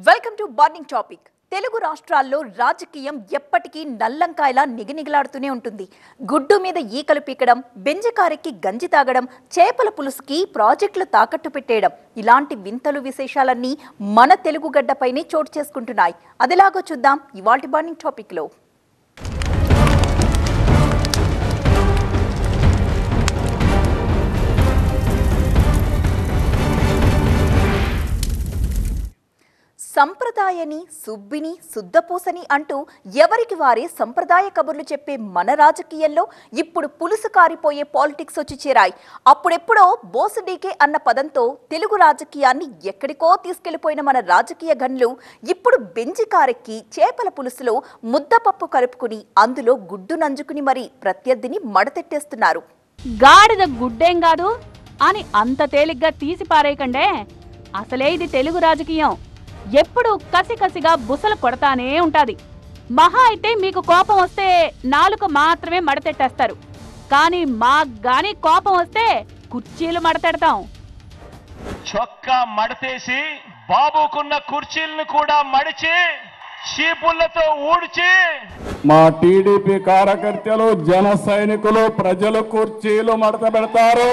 Welcome to burning topic Telugu రాష్ట్రాల్లో రాజకీయం ఎప్పటికీ నల్లంకాయలా నిగనిగలాడుతూనే ఉంటుంది గుడ్డు మీద ఈకలు పీకడం బెంజకారెక్కి గంజి తాగడం చేపల పులుసుకి ప్రాజెక్టులు తాకట్టు పెట్టేయడం ఇలాంటి వింతలు విశేషాలన్నీ మన తెలుగు గడ్డపైనే చోటు చేసుకుంటున్నాయి అదిలాగో చూద్దాం ఇవాల్టి బర్నింగ్ టాపిక్లో సంప్రదాయని సుబ్బిని శుద్ధపూసని అంటూ ఎవరికి వారే సంప్రదాయ కబుర్లు చెప్పే మన రాజకీయంలో ఇప్పుడు పులుసు కారిపోయే పాలిటిక్స్ వచ్చి చేరాయి అప్పుడెప్పుడో బోసుడీకే అన్న పదంతో తెలుగు రాజకీయాన్ని ఎక్కడికో తీసుకెళ్లిపోయిన మన రాజకీయ గన్లు ఇప్పుడు బెంజి కారెక్కి చేపల పులుసులో ముద్దపప్పు కలుపుకుని అందులో గుడ్డు నంజుకుని మరీ ప్రత్యర్థిని మడతెట్టేస్తున్నారు గాడిద గుడ్డేం కాదు అని అంత తేలిగ్గా తీసి పారేయకండే అసలే ఇది తెలుగు రాజకీయం ఎప్పుడు కసి కసిగా బుసలు కొడతానే ఉంటాది మహా అయితే మీకు కోపం వస్తే నాలుక మాత్రమే మడతెట్టేస్తారు కానీ మాకు గాని కోపం వస్తే కుర్చీలు మడతెడతాం చొక్కా మడతేసి బాబుకున్న కుర్చీలను కూడా మడిచి చీపుళ్లతో ఊడ్చి మా టీడీపీ కార్యకర్తలు జన సైనికులు ప్రజలు కుర్చీలు మడత పెడతారు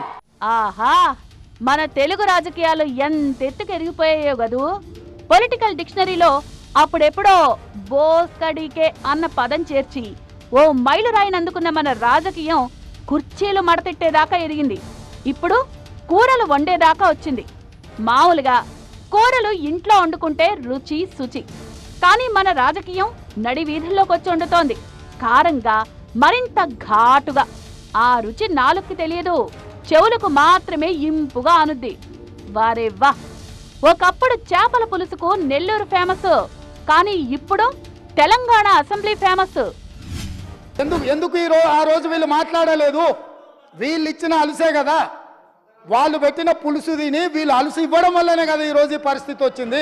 ఆహా మన తెలుగు రాజకీయాలు ఎంత ఎత్తుకు ఎరిగిపోయాయో గదు పొలిటికల్ డిక్షనరీలో అప్పుడెప్పుడో బోస్కడికే అన్న పదం చేర్చి ఓ మైలురాయిని అందుకున్న మన రాజకీయం కుర్చీలు మడతెట్టేదాకా ఎదిగింది ఇప్పుడు కూరలు వండేదాకా వచ్చింది మామూలుగా కూరలు ఇంట్లో వండుకుంటే రుచి శుచి కానీ మన రాజకీయం నడి వీధుల్లోకి వచ్చి వండుతోంది కారంగా మరింత ఘాటుగా ఆ రుచి నాలుగుకి తెలియదు చెవులకు మాత్రమే ఇంపుగా అనుద్ది వారే వా ఒకప్పుడు చేపల పులుసుకు నెల్లూరు ఫేమస్ కానీ ఇప్పుడు తెలంగాణ అసెంబ్లీ ఫేమస్ ఎందుకు ఎందుకు ఈ రోజు ఆ రోజు వీళ్ళు మాట్లాడలేదు వీళ్ళు ఇచ్చిన అలుసే కదా వాళ్ళు పెట్టిన పులుసు తిని వీళ్ళు అలుసు ఇవ్వడం వల్లనే కదా ఈరోజు ఈ పరిస్థితి వచ్చింది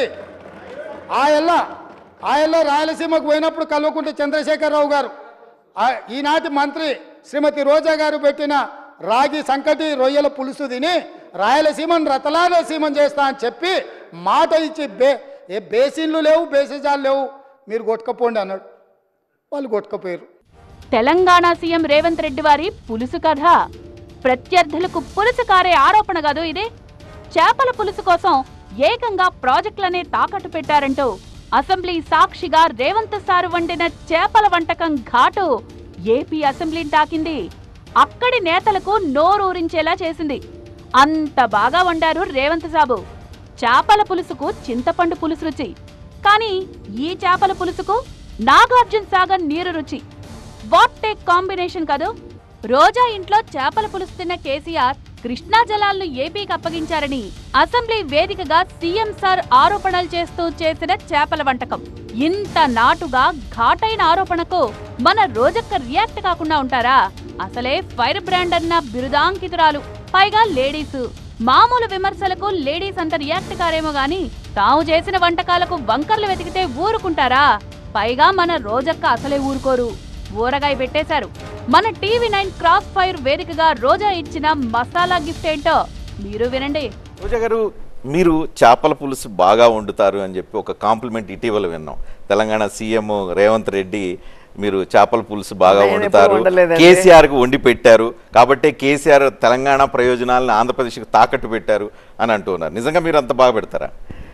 ఆయల్ల ఆయల్లో రాయలసీమకు పోయినప్పుడు కల్వకుంట్ల చంద్రశేఖరరావు గారు ఆ ఈనాటి మంత్రి శ్రీమతి రోజా గారు పెట్టిన రాగి సంకటి రొయ్యల పులుసు తిని రాయలసీమను రతలాలసీమం చేస్తా అని చెప్పి మాట ఇచ్చి బే ఏ బేసిన్లు లేవు బేసిజాలు లేవు మీరు కొట్టుకపోండి అన్నాడు వాళ్ళు కొట్టుకపోయారు తెలంగాణ సీఎం రేవంత్ రెడ్డి వారి పులుసు కథ ప్రత్యర్థులకు పులుసు కారే ఆరోపణ కాదు ఇది చేపల పులుసు కోసం ఏకంగా ప్రాజెక్టులనే తాకట్టు పెట్టారంటూ అసెంబ్లీ సాక్షిగా రేవంత్ సారు వండిన చేపల వంటకం ఘాటు ఏపీ అసెంబ్లీని తాకింది అక్కడి నేతలకు నోరూరించేలా చేసింది అంత బాగా వండారు రేవంత్ సాబు చేపల పులుసుకు చింతపండు పులుసు రుచి కానీ ఈ చేపల పులుసుకు నాగార్జున సాగర్ నీరు రుచి వాట్ టేక్ కాంబినేషన్ కాదు రోజా ఇంట్లో చేపల పులుసు తిన్న కేసీఆర్ కృష్ణా జలాలను ఏపీకి అప్పగించారని అసెంబ్లీ వేదికగా సీఎం సార్ ఆరోపణలు చేస్తూ చేసిన చేపల వంటకం ఇంత నాటుగా ఘాటైన ఆరోపణకు మన రోజక్క రియాక్ట్ కాకుండా ఉంటారా అసలే ఫైర్ బ్రాండ్ అన్న బిరుదాంకితురాలు పైగా లేడీస్ మామూలు విమర్శలకు లేడీస్ అంత రియాక్ట్ కారేమో గాని తాము చేసిన వంటకాలకు వంకర్లు వెతికితే ఊరుకుంటారా పైగా మన రోజక్క అసలే ఊరుకోరు ఊరగాయ పెట్టేశారు మన టీవీ నైన్ క్రాస్ ఫైర్ వేదికగా రోజా ఇచ్చిన మసాలా గిఫ్ట్ ఏంటో మీరు వినండి పూజ గారు మీరు చేపల పులుసు బాగా వండుతారు అని చెప్పి ఒక కాంప్లిమెంట్ ఇటీవల విన్నాం తెలంగాణ సీఎం రేవంత్ రెడ్డి మీరు చేపల పులుసు బాగా నేను ఎప్పుడు వండుతారు వండలేదండి. కేసీఆర్ కు వండి పెట్టారు కాబట్టి కేసీఆర్ తెలంగాణ ప్రయోజనాలను ఆంధ్రప్రదేశ్కి తాకట్టు పెట్టారు అని అంటున్నారు నిజంగా మీరు అంత బాగా పెడతారా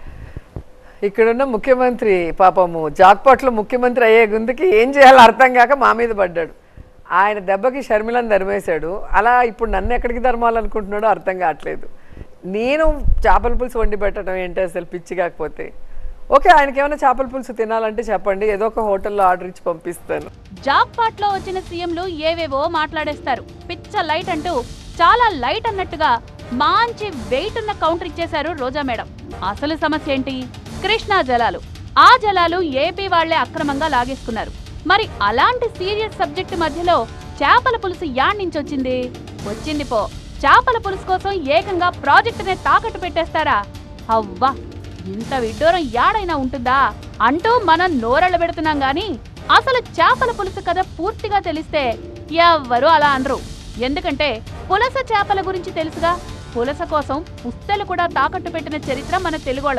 ఇక్కడున్న ముఖ్యమంత్రి పాపము జాక్పాట్లో ముఖ్యమంత్రి అయ్యే గుందుకి ఏం చేయాలో అర్థం కాక మా మీద పడ్డాడు ఆయన దెబ్బకి షర్మిలను ధర్మేశాడు అలా ఇప్పుడు నన్ను ఎక్కడికి ధర్మాలనుకుంటున్నాడో అర్థం కావట్లేదు నేను చేపల పులుసు వండి పెట్టడం ఏంటి అసలు పిచ్చి కాకపోతే ఓకే ఆయనకి ఏమైనా చేపల పులుసు తినాలంటే చెప్పండి ఏదో ఒక హోటల్లో ఆర్డర్ ఇచ్చి పంపిస్తాను జాబ్ పాట్ లో వచ్చిన సీఎంలు ఏవేవో మాట్లాడేస్తారు పిచ్చ లైట్ అంటూ చాలా లైట్ అన్నట్టుగా మంచి వెయిట్ ఉన్న కౌంటర్ ఇచ్చేశారు రోజా మేడం అసలు సమస్య ఏంటి కృష్ణా జలాలు ఆ జలాలు ఏపీ వాళ్లే అక్రమంగా లాగేసుకున్నారు మరి అలాంటి సీరియస్ సబ్జెక్ట్ మధ్యలో చేపల పులుసు యాడ్ నుంచి వచ్చింది వచ్చింది పో చేపల పులుసు కోసం ఏకంగా ప్రాజెక్టునే తాకట్టు పెట్టేస్తారా అవ్వా ఇంత విడ్డూరం యాడైనా ఉంటుందా అంటూ మనం నోరళ్ళ పెడుతున్నాం గాని అసలు చేపల పులుసు కథ పూర్తిగా తెలిస్తే ఎవ్వరూ అలా అనరు ఎందుకంటే పులస చేపల గురించి తెలుసుగా పులస కోసం పుస్తలు కూడా తాకట్టు పెట్టిన చరిత్ర మన తెలుగోళ్ళది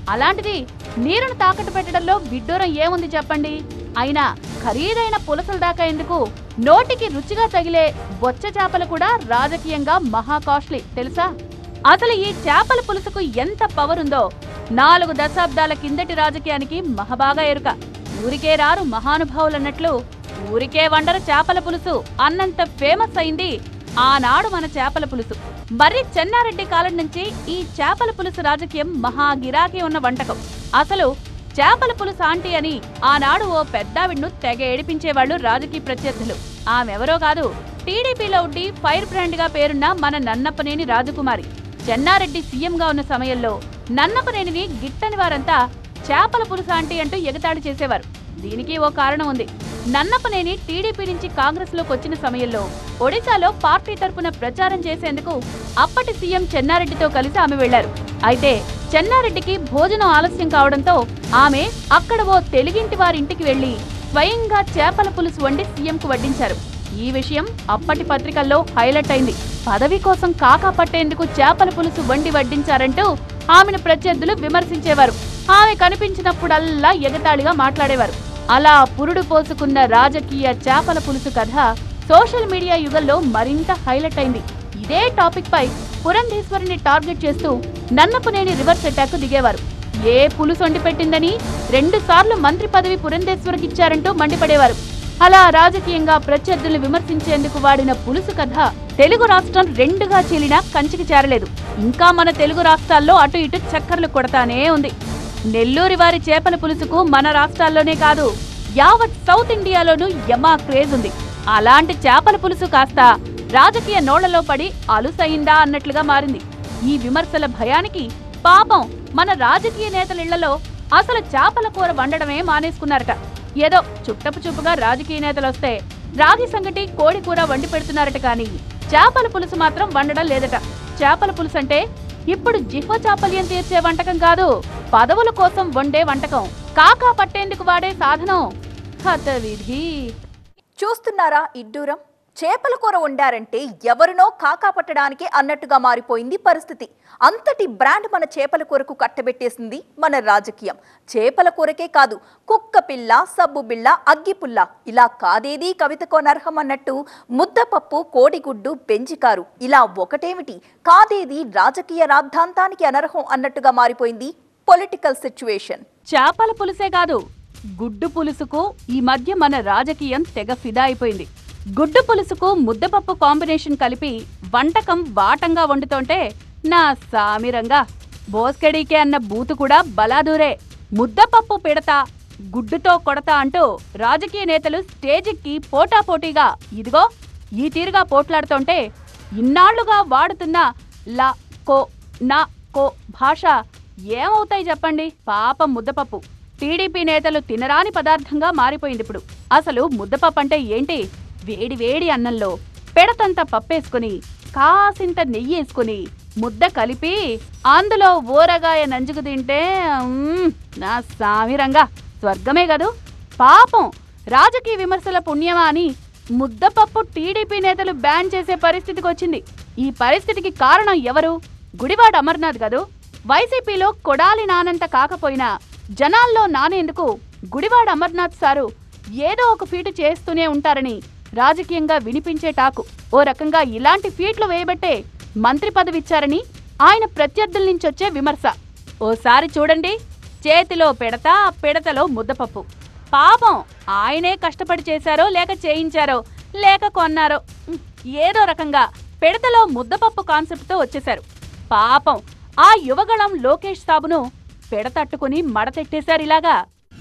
అలాంటిది నీరును తాకట్టు పెట్టడంలో విడ్డూరం ఏముంది చెప్పండి అయినా ఖరీదైన పులసల దాకా ఎందుకు నోటికి రుచిగా తగిలే బొచ్చ చేపలు కూడా రాజకీయంగా మహా కాస్ట్లీ తెలుసా అసలు ఈ చేపల పులుసుకు ఎంత పవర్ ఉందో నాలుగు దశాబ్దాల కిందటి రాజకీయానికి మహబాగా ఎరుక ఊరికే రారు మహానుభావులన్నట్లు ఊరికే వండర చేపల పులుసు అన్నంత ఫేమస్ అయింది ఆనాడు మన చేపల పులుసు మరి చెన్నారెడ్డి కాలం నుంచి ఈ చేపల పులుసు రాజకీయం మహా గిరాకీ ఉన్న వంటకం అసలు చేపల పులుసు ఆంటీ అని ఆనాడు ఓ పెద్దావిడ్ను తెగ ఏడిపించేవాళ్లు రాజకీయ ప్రత్యర్థులు ఆమెవరో కాదు టీడీపీలో ఉండి ఫైర్ బ్రాండ్ గా పేరున్న మన నన్నప్పనేని రాజకుమారి చెన్నారెడ్డి సీఎంగా ఉన్న సమయంలో నన్నపనేనిని గిట్టని వారంతా చేపల పులుసు ఆంటీ అంటూ ఎగతాళి చేసేవారు దీనికి ఓ కారణం ఉంది నన్నపనేని టీడీపీ నుంచి కాంగ్రెస్ లోకి వచ్చిన సమయంలో ఒడిశాలో పార్టీ తరపున ప్రచారం చేసేందుకు అప్పటి సీఎం చెన్నారెడ్డితో కలిసి ఆమె వెళ్లారు అయితే చెన్నారెడ్డికి భోజనం ఆలస్యం కావడంతో ఆమె అక్కడ ఓ తెలుగింటి వారింటికి వెళ్లి స్వయంగా చేపల పులుసు వండి సీఎంకు వడ్డించారు ఈ విషయం అప్పటి పత్రికల్లో హైలైట్ అయింది పదవి కోసం కాకా పట్టేందుకు చేపల పులుసు వండి వడ్డించారంటూ ఆమెను ప్రత్యర్థులు విమర్శించేవారు ఆమె కనిపించినప్పుడల్లా ఎగతాళిగా మాట్లాడేవారు అలా పురుడు పోసుకున్న రాజకీయ చేపల పులుసు కథ సోషల్ మీడియా యుగంలో మరింత హైలైట్ అయింది ఇదే టాపిక్ పై పురంధేశ్వరిని టార్గెట్ చేస్తూ నన్నపునేని రివర్స్ అటాక్ దిగేవారు ఏ పులుసు వండి పెట్టిందని రెండు సార్లు మంత్రి పదవి పురంధేశ్వరికి ఇచ్చారంటూ మండిపడేవారు అలా రాజకీయంగా ప్రత్యర్థులను విమర్శించేందుకు వాడిన పులుసు కథ తెలుగు రాష్ట్రం రెండుగా చీలినా కంచికి చేరలేదు ఇంకా మన తెలుగు రాష్ట్రాల్లో అటు ఇటు చక్కర్లు కొడతానే ఉంది నెల్లూరి వారి చేపల పులుసుకు మన రాష్ట్రాల్లోనే కాదు యావత్ సౌత్ ఇండియాలోనూ యమా క్రేజ్ ఉంది అలాంటి చేపల పులుసు కాస్త రాజకీయ నోళ్లలో పడి అలుసయిందా అన్నట్లుగా మారింది ఈ విమర్శల భయానికి పాపం మన రాజకీయ నేతల ఇళ్లలో అసలు చేపల కూర వండడమే మానేసుకున్నారట ఏదో చుట్టపు చూపుగా రాజకీయ నేతలు వస్తే రాగి సంగటి కోడి కూర వండి పెడుతున్నారట కానీ చేపల పులుసు మాత్రం వండడం లేదట చేపల పులుసు అంటే ఇప్పుడు జిహ్వ చాపల్యం తీర్చే వంటకం కాదు పదవుల కోసం వండే వంటకం కాకా పట్టేందుకు వాడే సాధనం హత విధి చూస్తున్నారా ఇడ్డూరం చేపల కూర వండారంటే ఎవరినో కాకా పట్టడానికి అన్నట్టుగా మారిపోయింది పరిస్థితి అంతటి బ్రాండ్ మన చేపల కూరకు కట్టబెట్టేసింది మన రాజకీయం చేపల కూరకే కాదు కుక్క పిల్ల సబ్బు బిళ్ళ అగ్గిపుల్ల ఇలా కాదేదీ కవితకు అనర్హం అన్నట్టు ముద్దపప్పు కోడిగుడ్డు బెంజికారు ఇలా ఒకటేమిటి కాదేది రాజకీయ రాద్ధాంతానికి అనర్హం అన్నట్టుగా మారిపోయింది పొలిటికల్ సిచ్యువేషన్ చేపల పులుసే కాదు గుడ్డు పులుసుకు ఈ మధ్య మన రాజకీయం తెగ ఫిదా అయిపోయింది గుడ్డు పులుసుకు ముద్దపప్పు కాంబినేషన్ కలిపి వంటకం వాటంగా వండుతుంటే నా సామిరంగా బోస్కెడీకే అన్న బూతు కూడా బలాదూరే ముద్దపప్పు పిడత గుడ్డుతో కొడతా అంటూ రాజకీయ నేతలు స్టేజిక్కి పోటాపోటీగా ఇదిగో ఈ తీరుగా పోట్లాడుతుంటే ఇన్నాళ్లుగా వాడుతున్న లా కో నా కో భాష ఏమవుతాయి చెప్పండి పాపం ముద్దపప్పు టీడీపీ నేతలు తినరాని పదార్థంగా మారిపోయింది ఇప్పుడు అసలు ముద్దపప్పు అంటే ఏంటి వేడి వేడి అన్నంలో పెడతంత పప్పేసుకుని కాసింత నెయ్యేసుకుని ముద్ద కలిపి అందులో ఊరగాయ నంజుకు తింటే మ్మ్, నా సామిరంగా స్వర్గమే కదూ పాపం రాజకీయ విమర్శల పుణ్యమా అని ముద్దపప్పు టీడీపీ నేతలు బ్యాన్ చేసే పరిస్థితికి వచ్చింది ఈ పరిస్థితికి కారణం ఎవరు గుడివాడ అమర్నాథ్ గదు వైసీపీలో కొడాలి నానంత కాకపోయినా జనాల్లో నానేందుకు గుడివాడ అమర్నాథ్ సారు ఏదో ఒక ఫీటు చేస్తూనే ఉంటారని రాజకీయంగా వినిపించే టాకు ఓ రకంగా ఇలాంటి ఫీట్లు వేయబట్టే మంత్రి పదవి ఇచ్చారని ఆయన ప్రత్యర్థుల నుంచి వచ్చే విమర్శ ఓసారి చూడండి చేతిలో పెడతా పిడతలో ముద్దపప్పు పాపం ఆయనే కష్టపడి చేశారో లేక చేయించారో లేక కొన్నారో ఉమ్, ఏదో రకంగా పిడతలో ముద్దపప్పు కాన్సెప్ట్తో వచ్చేశారు పాపం ఆ యువగళం లోకేష్ సాబును పెడతట్టుకుని మడతెట్టేశారు ఇలాగా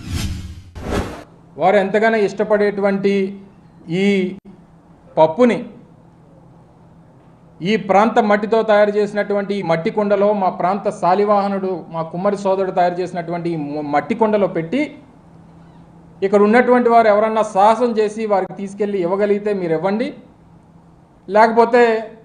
వారు ఎంతగానో ఇష్టపడేటువంటి ఈ పప్పుని ఈ ప్రాంత మట్టితో తయారు చేసినటువంటి ఈ మట్టి కుండలో మా ప్రాంత శాలివాహనుడు మా కుమ్మరి సోదరుడు తయారు చేసినటువంటి ఈ మ- మట్టి కుండలో పెట్టి ఇక్కడ ఉన్నటువంటి వారు ఎవరన్నా సాహసం చేసి వారికి తీసుకెళ్ళి ఇవ్వగలిగితే మీరు ఇవ్వండి లేకపోతే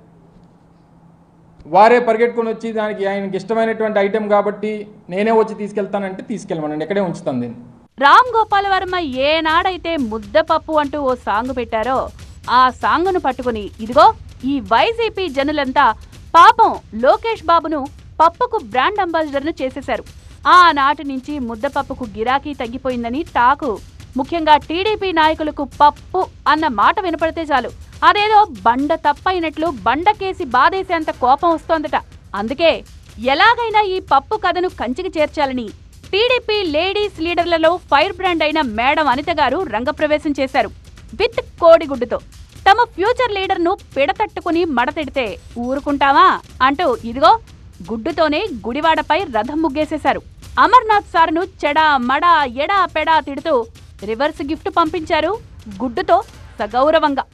వారే పరిగెట్టుకొని వచ్చి దానికి ఆయనకి ఇష్టమైనటువంటి ఐటెం కాబట్టి నేనే వచ్చి తీసుకెళ్తానంటే తీసుకెళ్ళమనండి ఇక్కడే ఉంచుతాను దీన్ని రామ్ గోపాల్ వర్మ ఏనాడైతే ముద్దపప్పు అంటూ ఓ సాంగ్ పెట్టారో ఆ సాంగును పట్టుకుని ఇదిగో ఈ వైసీపీ జనులంతా పాపం లోకేష్ బాబును పప్పుకు బ్రాండ్ అంబాసిడర్ను చేసేశారు ఆనాటి నుంచి ముద్దపప్పుకు గిరాకీ తగ్గిపోయిందని టాకు ముఖ్యంగా టీడీపీ నాయకులకు పప్పు అన్న మాట వినపడితే చాలు అదేదో బండ తప్పైనట్లు బండకేసి బాధేసేంత కోపం వస్తోందట అందుకే ఎలాగైనా ఈ పప్పు కథను కంచికి చేర్చాలని టీడీపీ లేడీస్ లీడర్లలో ఫైర్ బ్రాండ్ అయిన మేడం అనిత గారు రంగప్రవేశం చేశారు విత్ కోడిగుడ్డుతో తమ ఫ్యూచర్ లీడర్ను పిడతట్టుకుని మడతెడితే ఊరుకుంటావా అంటూ ఇదిగో గుడ్డుతోనే గుడివాడపై రథం ముగ్గేసేశారు అమర్నాథ్ సార్ను చెడా మడా ఎడా పెడా తిడుతూ రివర్స్ గిఫ్ట్ పంపించారు గుడ్డుతో సగౌరవంగా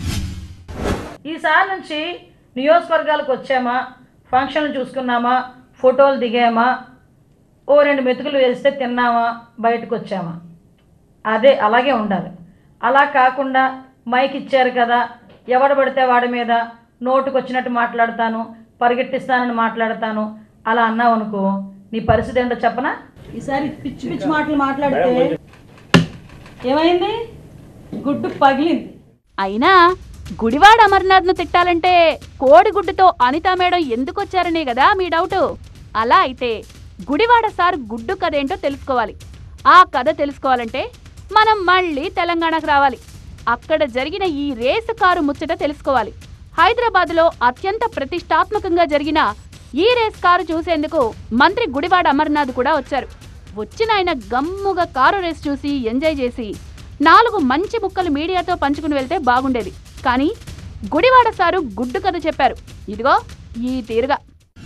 ఈసారి నుంచి నియోజకవర్గాలకు వచ్చామా ఫంక్షన్లు చూసుకున్నామా ఫోటోలు దిగామా ఓ రెండు మెతుకులు వేస్తే తిన్నామా బయటకు వచ్చామా అదే అలాగే ఉండాలి అలా కాకుండా మైక్ ఇచ్చారు కదా ఎవడు పడితే వాడి మీద నోటుకు వచ్చినట్టు మాట్లాడతాను పరిగెట్టిస్తానని మాట్లాడతాను అలా అన్నావు అనుకో నీ పరిస్థితి ఏంటో చెప్పనా ఈసారి పిచ్చి పిచ్చి మాటలు మాట్లాడితే ఏమైంది గుడ్డు పగిలింది అయినా గుడివాడ అమర్నాథ్ను తిట్టాలంటే కోడిగుడ్డుతో అనితా మేడం ఎందుకొచ్చారనే కదా మీ డౌట్ అలా అయితే గుడివాడ సార్ గుడ్డు కథ ఏంటో తెలుసుకోవాలి ఆ కథ తెలుసుకోవాలంటే మనం మళ్ళీ తెలంగాణకు రావాలి అక్కడ జరిగిన ఈ రేసు కారు ముచ్చట తెలుసుకోవాలి హైదరాబాద్లో అత్యంత ప్రతిష్టాత్మకంగా జరిగిన ఈ రేస్ కారు చూసేందుకు మంత్రి గుడివాడ అమర్నాథ్ కూడా వచ్చారు వచ్చిన ఆయన గమ్ముగా కారు రేస్ చూసి ఎంజాయ్ చేసి నాలుగు మంచి ముక్కలు మీడియాతో పంచుకుని వెళ్తే బాగుండేది కానీ గుడివాడ సారు గుడ్డు కథ చెప్పారు ఇదిగో ఈ తీరుగా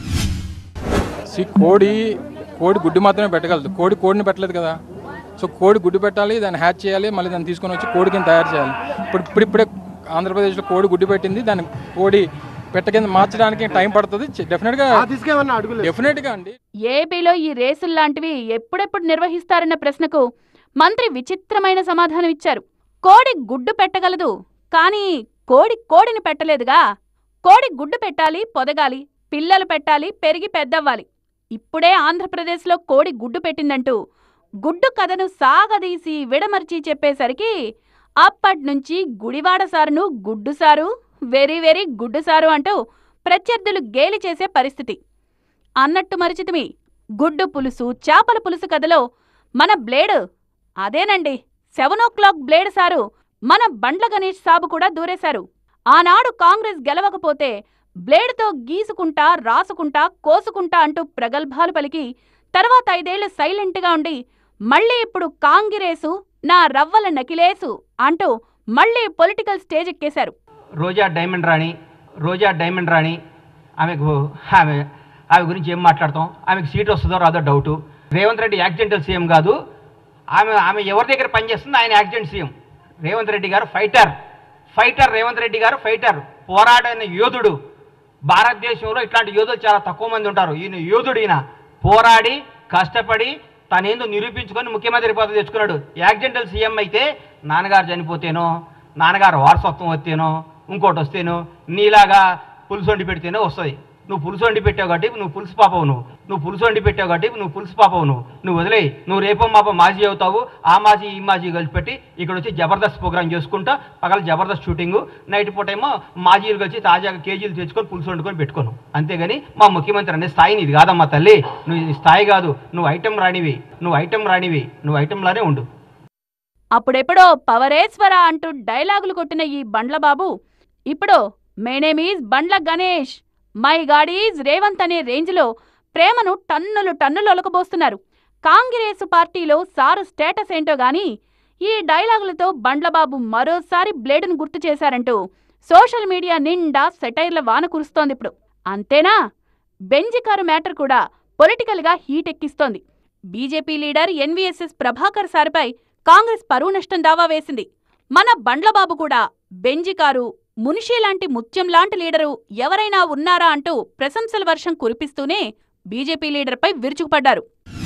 సి కోడి కోడి గుడ్డు మాత్రమే పెట్టగలదు కోడి కోడిని పెట్టలేదు కదా సో కోడి గుడ్డు పెట్టాలి దాన్ని హ్యాచ్ చేయాలి మళ్ళీ దాన్ని తీసుకొని వచ్చి కోడి కింద తయారు చేయాలి ఇప్పుడు ఇప్పుడు ఇప్పుడే ఆంధ్రప్రదేశ్లో కోడి గుడ్డు పెట్టింది దాన్ని కోడి పెట్ట కింద మార్చడానికి టైం పడుతుంది డెఫినెట్గా డెఫినెట్గా అండి ఏపీలో ఈ రేసులు లాంటివి ఎప్పుడెప్పుడు నిర్వహిస్తారన్న ప్రశ్నకు మంత్రి విచిత్రమైన సమాధానం ఇచ్చారు కోడి గుడ్డు పెట్టగలదు కానీ కోడి కోడిని పెట్టలేదుగా కోడి గుడ్డు పెట్టాలి పొదగాలి పిల్లలు పెట్టాలి పెరిగి పెద్దవ్వాలి ఇప్పుడే ఆంధ్రప్రదేశ్లో కోడి గుడ్డు పెట్టిందంటూ గుడ్డు కథను సాగదీసి విడమర్చి చెప్పేసరికి అప్పట్నుంచి గుడివాడ సారును గుడ్డు సారు వెరీ వెరీ గుడ్డు సారు అంటూ ప్రత్యర్థులు గేలి చేసే పరిస్థితి అన్నట్టు మరిచితిమి గుడ్డు పులుసు చేపల పులుసు కథలో మన బ్లేడ్ అదేనండి seven o'clock blade sir మన బండ్ల గణేష్ సాబు కూడా దూరేశారు ఆనాడు కాంగ్రెస్ గెలవకపోతే బ్లేడ్తో గీసుకుంటా రాసుకుంటా కోసుకుంటా అంటూ ప్రగల్భాలు పలికి తర్వాత ఐదేళ్లు సైలెంట్గా ఉండి మళ్ళీ ఇప్పుడు కాంగిరేసు నా రవ్వల నకిలేసు అంటూ మళ్ళీ పొలిటికల్ స్టేజ్ ఎక్కేశారు రోజా డైమండ్ రాణి రోజా డైమండ్ రాణి ఆమెకు ఆమె ఆమె గురించి ఏం మాట్లాడతాం ఆమెకు సీట్ వస్తుందో రాదో doubt Revanth Reddy accidental CM కాదు ఆమె ఆమె ఎవరి దగ్గర పనిచేస్తుంది ఆయన యాక్సిడెంట్ సీఎం రేవంత్ రెడ్డి గారు ఫైటర్ ఫైటర్ రేవంత్ రెడ్డి గారు ఫైటర్ పోరాడైన యోధుడు భారతదేశంలో ఇట్లాంటి యోధులు చాలా తక్కువ మంది ఉంటారు ఈయన యోధుడు ఈయన పోరాడి కష్టపడి తనేందో నిరూపించుకొని ముఖ్యమంత్రి పదవి తెచ్చుకున్నాడు యాక్సిడెంటల్ సీఎం అయితే నాన్నగారు చనిపోతేనో నాన్నగారు వారసత్వం వస్తేనో ఇంకోటి వస్తేనో నీలాగా పులుసు వండి పెడితేనే వస్తుంది నువ్వు పులుసు వండి పెట్టావు కాబట్టి నువ్వు పులుసు పాపవు నువ్వు నువ్వు పులుసు వండి పెట్టావు కాబట్టి నువ్వు పులుసు పాపవు నువ్వు నువ్వు వదిలేయి నువ్వు రేపో మాపో మాజీ అవుతావు ఆ మాజీ ఈ మాజీ కలిసి పెట్టి ఇక్కడ వచ్చి జబర్దస్త్ ప్రోగ్రామ్ చేసుకుంటా పగల జబర్దస్త్ షూటింగ్ నైట్ పూట ఏమో మాజీలు కలిసి తాజాగా కేజీలు తెచ్చుకొని పులుసు వండుకొని పెట్టుకోను అంతేగాని మా ముఖ్యమంత్రి అనే స్థాయి నీది కాదమ్మా తల్లి నువ్వు ఈ స్థాయి కాదు నువ్వు ఐటెం రానివి నువ్వు ఐటెం రానివి నువ్వు ఐటెంలానే ఉండు అప్పుడెప్పుడో పవరేశ్వర అంటూ డైలాగులు కొట్టిన ఈ బండ్లబాబు ఇప్పుడు my name is Bandla Ganesh my god is Revanth అనే రేంజ్లో ప్రేమను టన్నులు టన్నులు ఒలకబోస్తున్నారు కాంగ్రెసు పార్టీలో సారు స్టేటస్ ఏంటో గాని ఈ డైలాగులతో బండ్లబాబు మరోసారి బ్లేడును గుర్తు చేశారంటూ సోషల్ మీడియా నిండా సెటైర్ల వాన కురుస్తోంది ఇప్పుడు అంతేనా బెంజి కారు మ్యాటర్ కూడా పొలిటికల్గా హీట్ ఎక్కిస్తోంది బీజేపీ లీడర్ ఎన్వీఎస్ఎస్ ప్రభాకర్ సార్పై కాంగ్రెస్ పరువు నష్టం దావా వేసింది మన బండ్లబాబు కూడా బెంజి కారు మునిషి లాంటి ముత్యం లాంటి లీడరు ఎవరైనా ఉన్నారా అంటూ ప్రశంసల వర్షం కురిపిస్తూనే బీజేపీ లీడర్పై విరుచుకుపడ్డారు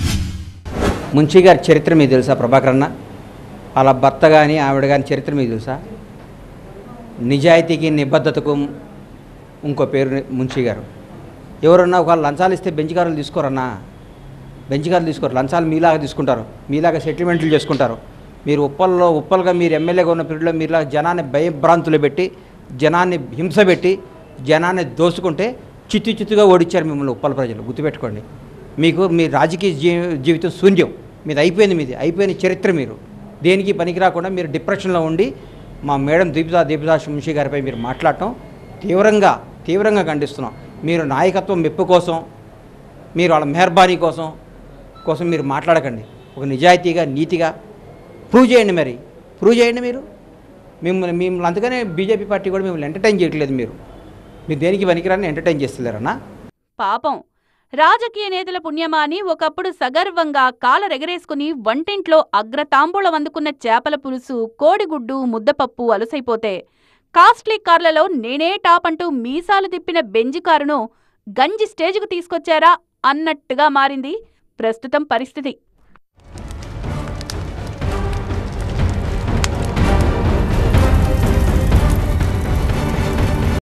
మున్షి గారి చరిత్ర మీకు తెలుసా ప్రభాకర్ అన్న వాళ్ళ భర్త కానీ ఆవిడ కానీ చరిత్ర మీకు తెలుసా నిజాయితీకి నిబద్ధతకు ఇంకో పేరు మున్షి గారు ఎవరన్నా ఒక లంచాలు ఇస్తే బెంచికారులు తీసుకోరన్నా బెంచికారులు తీసుకోరు లంచాలు మీలాగా తీసుకుంటారు మీలాగా సెటిల్మెంట్లు చేసుకుంటారు మీరు ఉప్పల్లో ఉప్పలుగా మీరు ఎమ్మెల్యేగా ఉన్న పీరియడ్లో మీలాగా జనాన్ని భయభ్రాంతులు పెట్టి జనాన్ని హింస పెట్టి జనాన్ని దోసుకుంటే చిత్తు చిత్తుగా ఓడించారు మిమ్మల్ని ఉప్పల ప్రజలు గుర్తుపెట్టుకోండి మీకు మీ రాజకీయ జీ జీవితం శూన్యం మీది అయిపోయింది మీది అయిపోయిన చరిత్ర మీరు దేనికి పనికి రాకుండా మీరు డిప్రెషన్లో ఉండి మా మేడం దీపిదా దీపిదా మున్షి గారిపై మీరు మాట్లాడటం తీవ్రంగా తీవ్రంగా ఖండిస్తున్నాం మీరు నాయకత్వం మెప్పు కోసం మీరు వాళ్ళ మెహర్బానీ కోసం కోసం మీరు మాట్లాడకండి ఒక నిజాయితీగా నీతిగా ప్రూవ్ చేయండి మరి ప్రూవ్ చేయండి మీరు మిమ్మల్ని మిమ్మల్ని అందుకనే బీజేపీ పార్టీ కూడా మిమ్మల్ని ఎంటర్టైన్ చేయట్లేదు మీరు మీరు దేనికి పనికిరాని ఎంటర్టైన్ చేస్తలేరన్నా పాపం రాజకీయ నేతల పుణ్యమా అని ఒకప్పుడు సగర్వంగా కాలరెగరేసుకుని వంటింట్లో అగ్రతాంబూలం అందుకున్న చేపల పులుసు కోడిగుడ్డు ముద్దపప్పు అలసైపోతే కాస్ట్లీ కార్లలో నేనే టాప్ అంటూ మీసాలు తిప్పిన బెంజి కారును గంజి స్టేజ్కు తీసుకొచ్చారా అన్నట్టుగా మారింది ప్రస్తుతం పరిస్థితి